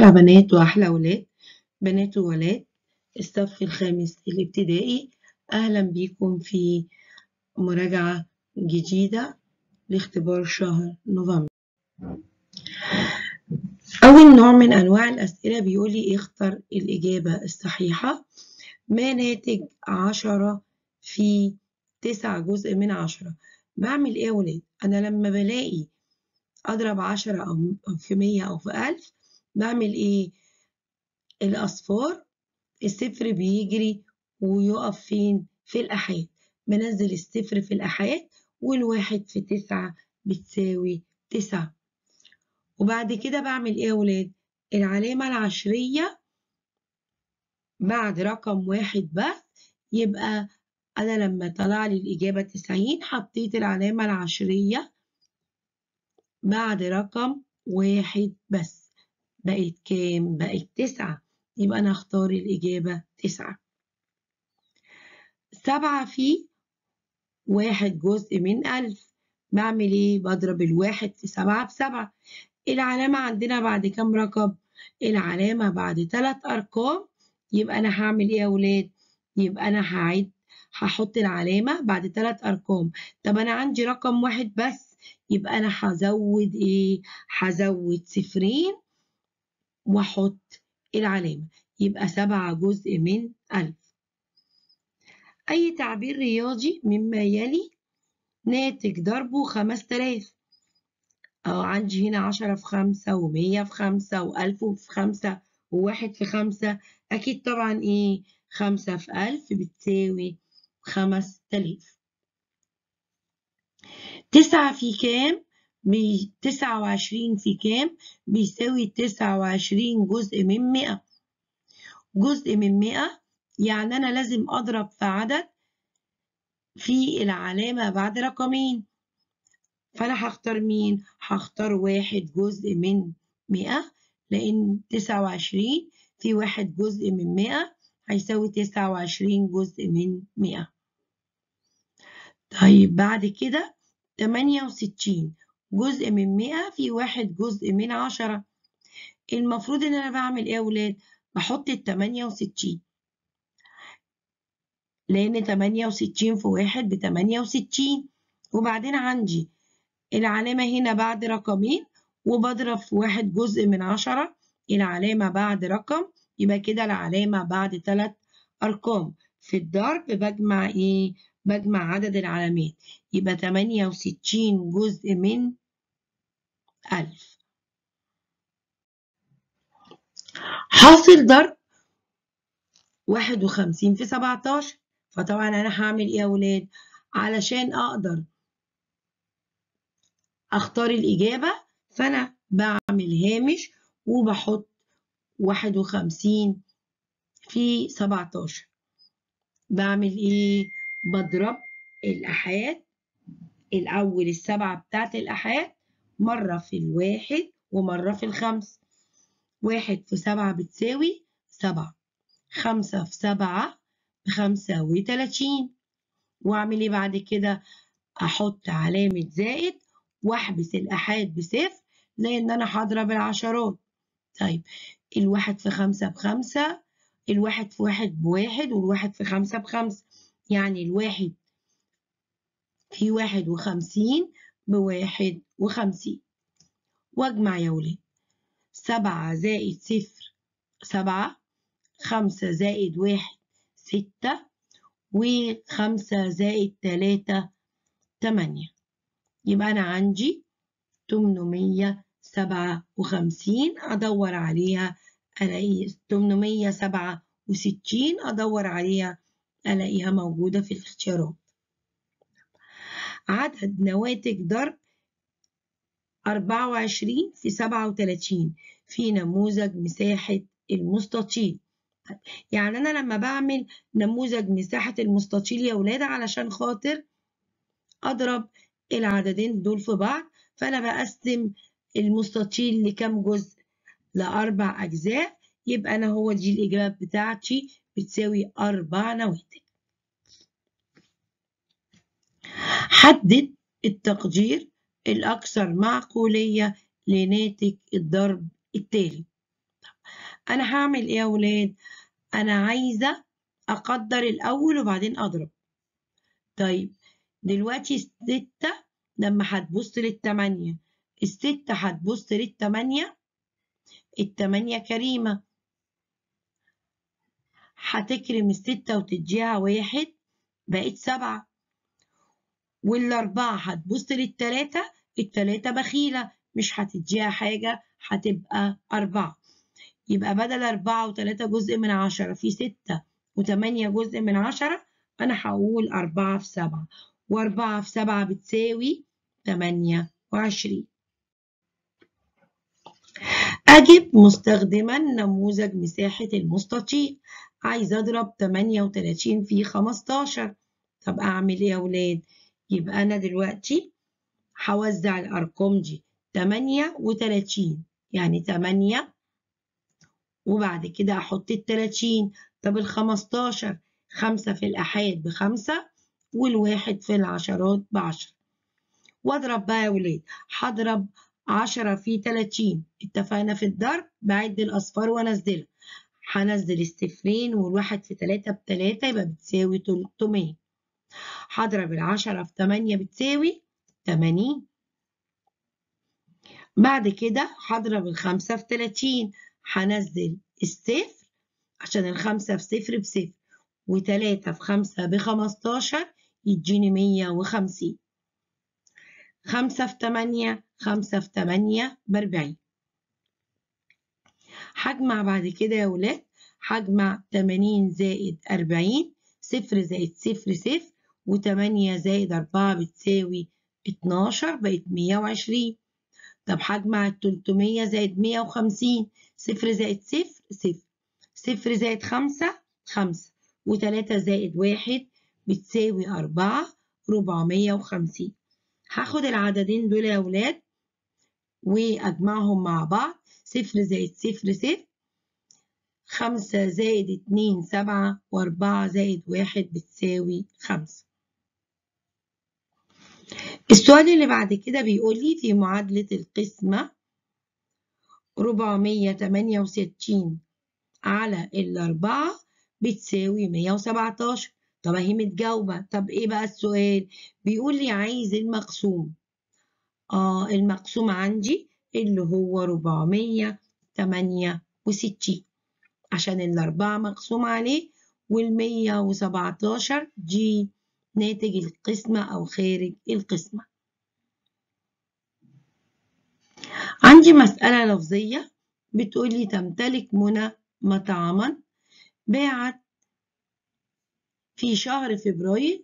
أحلى بنات وأحلى ولاد بنات وولاد الصف الخامس الابتدائي أهلا بيكم في مراجعة جديدة لاختبار شهر نوفمبر أول نوع من أنواع الأسئلة بيقول لي اختر الإجابة الصحيحة ما ناتج عشرة في تسعة جزء من عشرة بعمل إيه يا ولاد؟ أنا لما بلاقي أضرب عشرة أو في مية أو في ألف بعمل إيه؟ الأصفار الصفر بيجري ويقف فين؟ في الأحاد بنزل الصفر في الأحاد والواحد في تسعة بتساوي تسعة وبعد كده بعمل إيه يا ولاد؟ العلامة العشرية بعد رقم واحد بس يبقى أنا لما طلع لي الإجابة تسعين حطيت العلامة العشرية بعد رقم واحد بس بقت كام؟ بقت تسعة يبقى أنا هختار الإجابة تسعة سبعة في واحد جزء من ألف بعمل إيه؟ بضرب الواحد في سبعة بسبعة العلامة عندنا بعد كام رقم؟ العلامة بعد تلات أرقام يبقى أنا هعمل إيه يا ولاد؟ يبقى أنا هعد هحط العلامة بعد تلات أرقام طب أنا عندي رقم واحد بس يبقى أنا هزود إيه؟ هزود صفرين وأحط العلامة يبقى سبعة جزء من ألف أي تعبير رياضي مما يلي ناتج ضربه خمس تلاف أو عندي هنا عشرة في خمسة ومية في خمسة وألف في خمسة وواحد في خمسة أكيد طبعا إيه خمسة في ألف بتساوي خمس تلاف تسعة في كام؟ تسعة وعشرين في كام؟ بيساوي تسعة وعشرين جزء من مئة جزء من مئة يعني أنا لازم أضرب في عدد في العلامة بعد رقمين فأنا هختار مين؟ هختار واحد جزء من مئة لأن تسعة وعشرين في واحد جزء من مئة هيساوي تسعة وعشرين جزء من مئة طيب بعد كده تمانية وستين جزء من مئة في واحد جزء من عشرة المفروض إن أنا بعمل إيه يا ولاد؟ بحط التمانية وستين لأن تمانية وستين في واحد بتمانية وستين وبعدين عندي العلامة هنا بعد رقمين وبضرب في واحد جزء من عشرة العلامة بعد رقم يبقى كده العلامة بعد تلات أرقام في الضرب بجمع إيه؟ بجمع عدد العلامات يبقى تمانية وستين جزء من ألف حاصل ضرب واحد وخمسين في سبعتاشر فطبعا أنا هعمل إيه يا ولاد؟ علشان أقدر أختار الإجابة فأنا بعمل هامش وبحط واحد وخمسين في سبعتاشر بعمل إيه؟ بضرب الأحاد الأول السبعة بتاعت الأحاد مرة في الواحد ومرة في الخمس واحد في سبعة بتساوي سبعة خمسة في سبعة بخمسة وتلاتين وأعمل إيه بعد كده؟ أحط علامة زائد وأحبس الأحاد بصفر لأن أنا هضرب العشرات طيب الواحد في خمسة بخمسة الواحد في واحد بواحد والواحد في خمسة بخمسة يعني الواحد في واحد وخمسين بواحد وخمسين واجمع يا ولاد سبعة زائد صفر سبعة خمسة زائد واحد ستة وخمسة زائد تلاتة تمانية يبقى أنا عندي تمنمية سبعة وخمسين أدور عليها ألاقي تمنمية سبعة وستين أدور عليها ألاقيها موجودة في الاختيارات عدد نواتج ضرب أربعة وعشرين في سبعة وتلاتين في نموذج مساحة المستطيل يعني أنا لما بعمل نموذج مساحة المستطيل يا ولاد علشان خاطر أضرب العددين دول في بعض فأنا بقسم المستطيل لكم جزء لأربع أجزاء يبقى أنا هو دي الإجابة بتاعتي بتساوي أربع نواتج حدد التقدير الأكثر معقولية لناتج الضرب التالي أنا هعمل إيه يا ولاد؟ أنا عايزة أقدر الأول وبعدين أضرب طيب دلوقتي الستة لما هتبص للتمانية الستة هتبص للتمانية التمانية كريمة هتكرم الستة وتديها واحد بقت سبعة والأربعة هتبص للتلاتة التلاتة بخيلة مش هتديها حاجة هتبقى أربعة يبقى بدل أربعة وتلاتة جزء من عشرة في ستة وتمانية جزء من عشرة أنا هقول أربعة في سبعة وأربعة في سبعة بتساوي تمانية وعشرين أجب مستخدما نموذج مساحة المستطيل عايز أضرب تمانية وتلاتين في خمستاشر طب أعمل إيه يا ولاد؟ يبقى أنا دلوقتي هوزع الأرقام دي تمانية وتلاتين يعني تمانية وبعد كده أحط التلاتين طب الخمستاشر خمسة في الآحاد بخمسة والواحد في العشرات بعشرة واضرب بقى يا ولاد هضرب عشرة في تلاتين اتفقنا في الضرب بعد الأصفار وأنزلها هنزل الصفرين والواحد في تلاتة بتلاتة يبقى بتساوي تلتمية هضرب العشرة في تمانية بتساوي تمانين بعد كده هضرب الخمسة في تلاتين هنزل الصفر عشان الخمسة في صفر بصفر وتلاتة في خمسة بخمستاشر يديني مية وخمسين خمسة في تمانية خمسة في تمانية بأربعين هجمع بعد كده يا ولاد هجمع تمانين زائد أربعين صفر زائد صفر صفر وتمانية زائد أربعة بتساوي اتناشر بقت مية وعشرين طب هجمع التلتمية زائد مية وخمسين صفر زائد صفر صفر صفر زائد خمسة خمسة وتلاتة زائد واحد بتساوي أربعة ربعمية وخمسين هاخد العددين دول يا ولاد وأجمعهم مع بعض صفر زائد صفر صفر خمسة زائد اتنين سبعة وأربعة زائد واحد بتساوي خمسة السؤال اللي بعد كده بيقول لي في معادلة القسمة ربعمية تمانية وستين على الأربعة بتساوي مية وسبعتاشر طب أهي متجاوبة طب إيه بقى السؤال؟ بيقول لي عايز المقسوم آه المقسوم عندي اللي هو ربعمية تمانية وستين عشان الأربعة مقسوم عليه والمية وسبعتاشر دي ناتج القسمة أو خارج القسمة عندي مسألة لفظية بتقول لي تمتلك منى مطعما باعت في شهر فبراير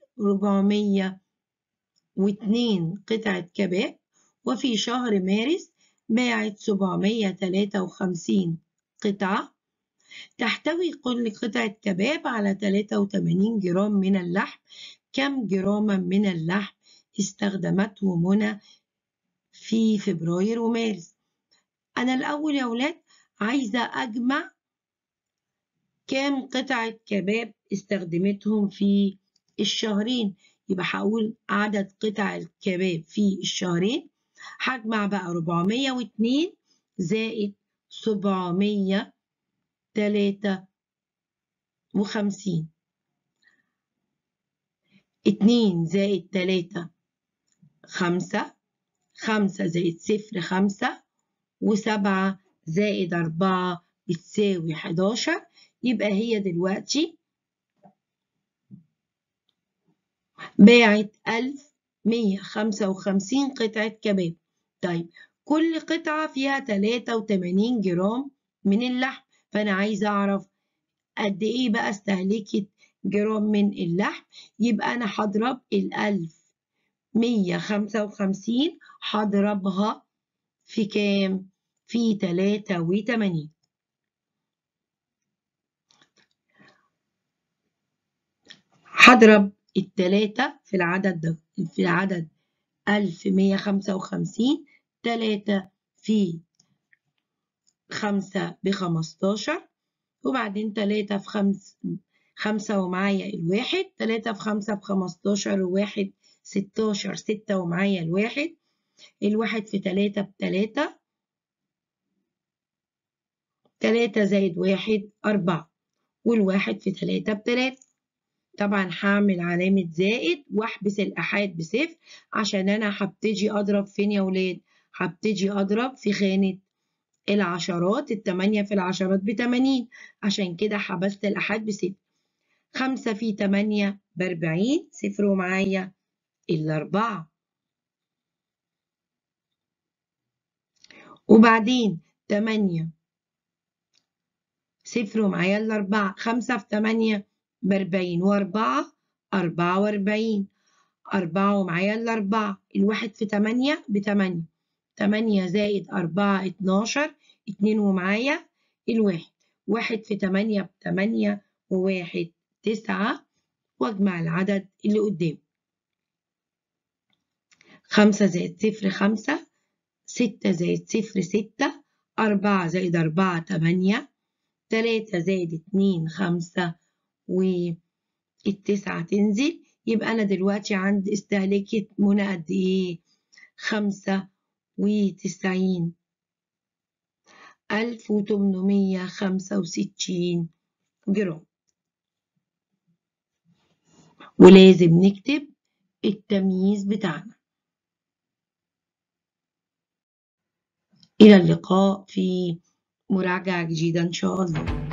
402 قطعة كباب وفي شهر مارس باعت 753 قطعة تحتوي كل قطعة كباب على 83 جرام من اللحم كم جراما من اللحم استخدمته منى في فبراير ومارس أنا الأول يا ولاد عايزة أجمع كام قطعة كباب استخدمتهم في الشهرين يبقى هقول عدد قطع الكباب في الشهرين هجمع بقى 402 زائد 753 اتنين زائد تلاتة خمسة خمسة زائد صفر خمسة وسبعة زائد أربعة بتساوي حداشر يبقى هي دلوقتي باعت ألف مية خمسة وخمسين قطعة كباب طيب كل قطعة فيها تلاتة وتمانين جرام من اللحم فأنا عايزة أعرف قد إيه بقى استهلكت جرام من اللحم يبقى أنا هضرب الألف مية خمسة وخمسين هضربها في كام؟ في تلاتة وتمانين هضرب التلاتة في العدد ده في العدد ألف مية خمسة وخمسين تلاتة في خمسة بخمستاشر وبعدين تلاتة في خمس خمسة ومعايا الواحد تلاتة في خمسة بخمستاشر وواحد ستاشر ستة ومعايا الواحد الواحد في تلاتة بتلاتة تلاتة زائد واحد أربعة والواحد في تلاتة بتلاتة طبعا هعمل علامة زائد واحبس الآحاد بصفر عشان أنا هبتدي أضرب فين يا ولاد؟ هبتدي أضرب في خانة العشرات التمانية في العشرات بتمانين عشان كده حبست الآحاد بصفر خمسة في تمانية بأربعين صفر ومعايا الأربعة وبعدين تمانية صفر ومعايا الأربعة خمسة في تمانية بأربعين وأربعة أربعة وأربعين أربعة ومعايا الأربعة الواحد في تمانية بتمانية تمانية زائد أربعة اتناشر اتنين ومعايا الواحد واحد في تمانية بتمانية وواحد تسعة وأجمع العدد اللي قدامي خمسة زائد صفر خمسة ستة زائد صفر ستة أربعة زائد أربعة تمانية تلاتة زائد اتنين خمسة والتسعة تنزل يبقى أنا دلوقتي عند استهلكت منى قد إيه؟ خمسة وتسعين ألف وتمنمية خمسة وستين جرام ولازم نكتب التمييز بتاعنا إلى اللقاء في مراجعة جديدة إن شاء الله